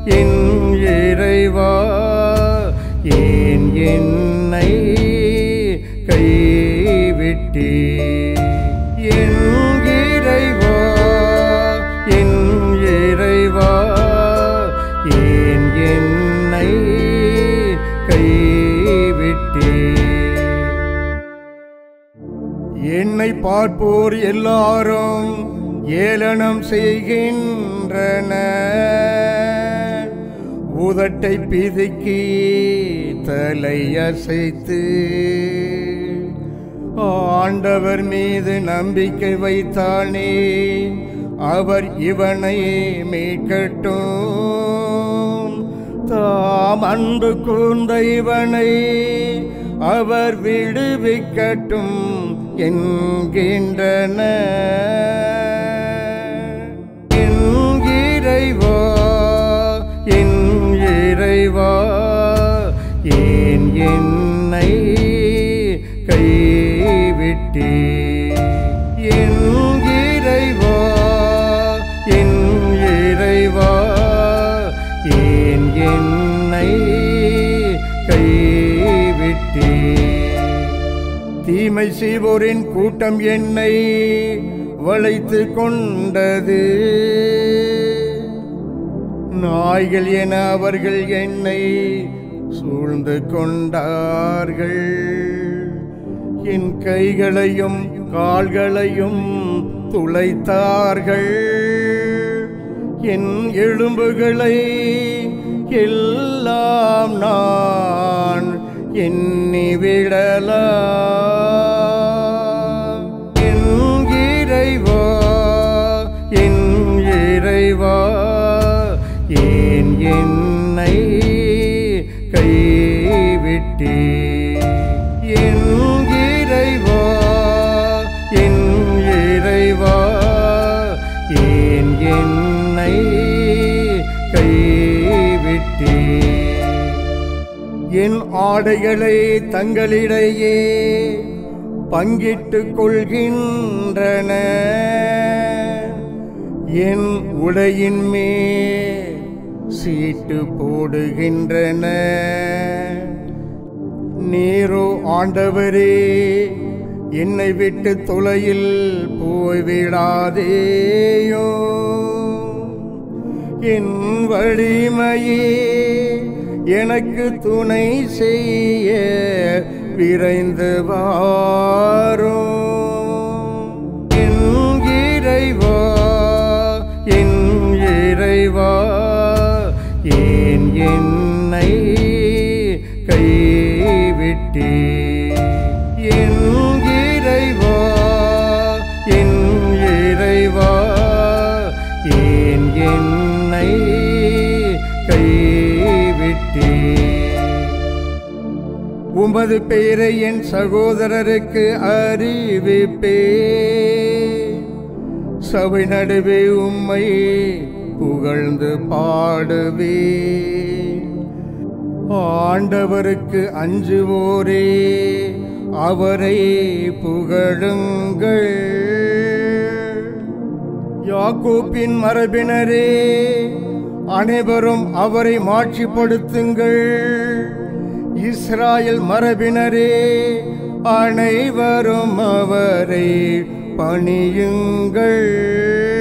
என் இறைவா ஏன் என்னை கைவிட்டே என் இறைவா என் இறைவா ஏன் என்னை கைவிட்டே என்னை பார்ப்போர் எல்லாரும் ஏளனம் செய்கின்றன உதட்டை பிதுக்கி தலை அசைத்து ஆண்டவர் மீது நம்பிக்கை வைத்தானே அவர் இவனை மீட்கட்டும் தாம் அன்பு கூர்ந்த இவனை அவர் விடுவிக்கட்டும் என்கின்றன என் இறைவா என் இறைவா ஏன் என்னை கைவிட்டே என் இறைவா என் இறைவா ஏன் என்னை கைவிட்டே தீமை செய்வோரின் கூட்டம் என்னை வளைத்து கொண்டது நாய்கள் என அவர்கள் என்னை சூழ்ந்து கொண்டார்கள் என் கைகளையும் கால்களையும் துளைத்தார்கள் என் எலும்புகளை எல்லாம் நான் எண்ணி விடலாம் என் இறைவா என் இறைவா ஏன் என்னை கைவிட்டே என் இறைவா என் இறைவா ஏன் என்னை கைவிட்டே என் ஆடைகளை தங்களிடையே பங்கிட்டுக் கொள்கின்றன என் உடையின் மேல் சீட்டு போடுகின்றன நீரோ ஆண்டவரே என்னை விட்டு தொலையில் போய்விடாதேயோ என் வலிமையே எனக்கு துணை செய்ய விரைந்து வாரும் என் இறைவா என் இறைவா ஏன் என்னை கைவிட்டே என் இறைவா என் இறைவா ஏன் என்னை கைவிட்டே உமது பெயரை என் சகோதரருக்கு அறிவிப்பே சபை நடுவே உம்மை புகழ்ந்து பாடுவே ஆண்டவருக்கு அஞ்சுவோரே அவரை புகழுங்கள் யாக்கோப்பின் மரபினரே அனைவரும் அவரை மாட்சிப்படுத்துங்கள் இஸ்ராயல் மரபினரே அனைவரும் அவரை பணியுங்கள்